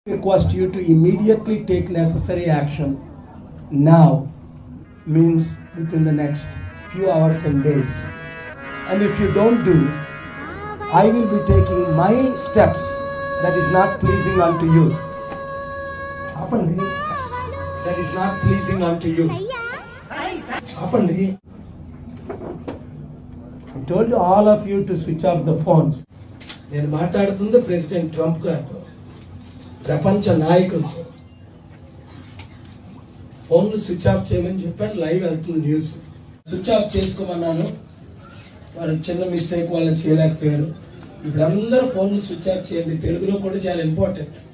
request you to immediately take necessary action now means within the next few hours and days and if you don't do i will be taking my steps that is not pleasing unto you ఆపండి that is not pleasing unto you ఆపండి I told you all of you to switch off the phones. నేను మాట్లాడుతుంది president Trump గారితో ప్రపంచ నాయకులతో ఫోన్లు switch off చేయమని చెప్పాను లైవ్ వెళ్తుంది న్యూస్ స్విచ్ ఆఫ్ చేసుకోమన్నాను వారు చిన్న మిస్టేక్ వాళ్ళని చేయలేకపోయారు ఇప్పుడు అందరూ ఫోన్లు స్విచ్ ఆఫ్ చేయండి తెలుగులో కూడా చాలా ఇంపార్టెంట్